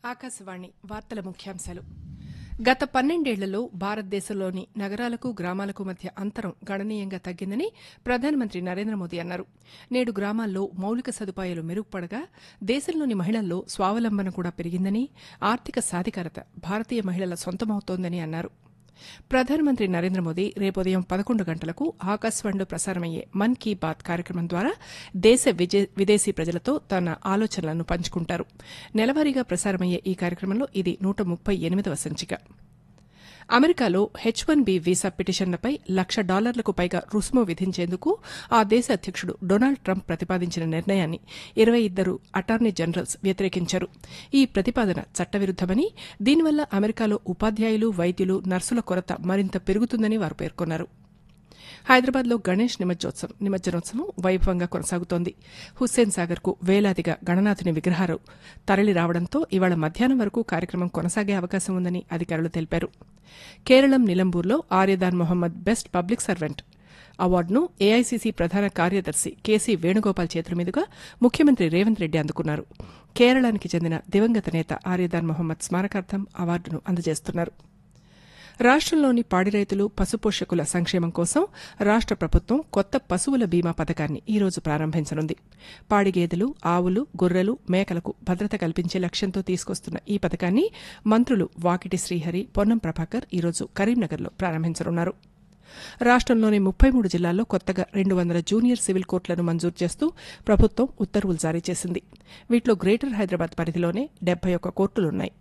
ఆకాశవాణి వార్తల ముఖ్యాంశాలు గత పన్నెండేళ్లలో భారతదేశంలోని నగరాలకు గ్రామాలకు మధ్య అంతరం గణనీయంగా తగ్గిందని ప్రధానమంత్రి నరేంద్ర మోదీ అన్నారు నేడు గ్రామాల్లో మౌలిక సదుపాయాలు మెరుగుపడగా దేశంలోని మహిళల్లో స్వావలంబన కూడా పెరిగిందని ఆర్థిక సాధికారత భారతీయ మహిళల సొంతమవుతోందని అన్నారు ప్రధానమంత్రి నరేంద్ర మోదీ రేపు ఉదయం పదకొండు గంటలకు ఆకాశవాణిలో ప్రసారమయ్యే మన్ కీ బాత్ కార్యక్రమం ద్వారా దేశ విజే- విదేశీ ప్రజలతో తన ఆలోచనలను పంచుకుంటారు నెలవారీగా ప్రసారమయ్యే ఈ కార్యక్రమంలో ఇది నూట ముప్పై ఎనిమిదవ సంచిక అమెరికాలో హెచ్ వన్ బి వీసా పిటిషన్లపై లక్ష డాలర్లకు పైగా రుసుము విధించేందుకు ఆ దేశ అధ్యక్షుడు డొనాల్డ్ ట్రంప్ ప్రతిపాదించిన నిర్ణయాన్ని ఇరవై ఇద్దరు అటార్నీ జనరల్స్ వ్యతిరేకించారు ఈ ప్రతిపాదన చట్టవిరుద్దమని దీనివల్ల అమెరికాలో ఉపాధ్యాయులు వైద్యులు నర్సుల కొరత మరింత పెరుగుతుందని వారు పేర్కొన్నారు హైదరాబాద్లో గణేష్ నిమజ్జోత్సవం నిమజ్జనోత్సవం వైభవంగా కొనసాగుతోంది హుస్సేన్ సాగర్కు వేలాదిగా గణనాథుని విగ్రహాలు తరలి రావడంతో ఇవాళ మధ్యాహ్నం వరకు కార్యక్రమం కొనసాగే అవకాశం ఉందని అధికారులు తెలిపారు కేరళం నిలంబూర్లో Aryadan Mohammed best public servant అవార్డును ఏఐసీసీ ప్రధాన కార్యదర్శి కేసీ వేణుగోపాల్ చేతుల మీదుగా ముఖ్యమంత్రి రేవంత్ రెడ్డి అందుకున్నారు కేరళానికి చెందిన దివంగత నేత ఆర్యదాన్ మొహమ్మద్ స్మారకార్థం అవార్డును అందజేస్తున్నారు రాష్ట్రంలోని పాడి రైతులు పశుపోషకుల సంక్షేమం కోసం రాష్ట్ర ప్రభుత్వం కొత్త పశువుల బీమా పథకాన్ని ఈ రోజు ప్రారంభించనుంది పాడి గేదెలు ఆవులు గొర్రెలు మేకలకు భద్రత కల్పించే లక్ష్యంతో తీసుకొస్తున్న ఈ పథకాన్ని మంత్రులు వాకిటి శ్రీహరి పొన్నం ప్రభాకర్ ఈ రోజు కరీంనగర్లో ప్రారంభించనున్నారు రాష్ట్రంలోని ముప్పై మూడు జిల్లాల్లో కొత్తగా రెండు వందల జూనియర్ సివిల్ కోర్టులను మంజూరు చేస్తూ ప్రభుత్వం ఉత్తర్వులు జారీ చేసింది వీటిలో గ్రేటర్ హైదరాబాద్ పరిధిలోనే డెబ్బై ఒక్క కోర్టులున్నాయి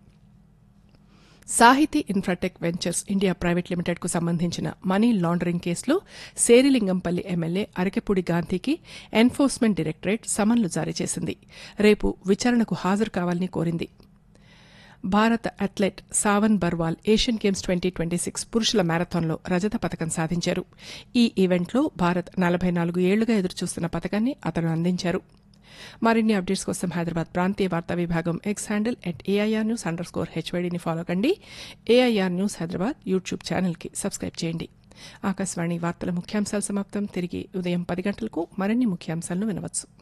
సాహితీ ఇన్ఫ్రాటెక్ వెంచర్స్ ఇండియా ప్రైవేట్ లిమిటెడ్కు సంబంధించిన మనీ లాండరింగ్ కేసులో సేరిలింగంపల్లి ఎమ్మెల్యే అరకెపూడి గాంధీకి ఎన్ఫోర్స్మెంట్ డైరెక్టరేట్ సమన్లు జారీ చేసింది రేపు విచారణకు హాజరు కావాలని కోరింది భారత athlete Savan Barwal Asian games twenty twenty six పురుషుల మ్యారథాన్లో రజత పథకం సాధించారు ఈ ఈవెంట్లో భారత్ నలభై నాలుగు ఏళ్లుగా ఎదురుచూస్తున్న పథకాన్ని అతను అందించారు మరిన్ని అప్డేట్స్ కోసం హైదరాబాద్ ప్రాంతీయ వార్తా విభాగం X handle at AIR news underscore హెచ్వైడీని ఫాలో కండి ఏఐఆర్ న్యూస్ హైదరాబాద్ యూట్యూబ్ ఛానల్కి సబ్స్క్రైబ్ చేయండి ఆకాశవాణి వార్తల ముఖ్యాంశాలు సమాప్తం తిరిగి ఉదయం పది గంటలకు మరిన్ని ముఖ్యాంశాలను వినవచ్చు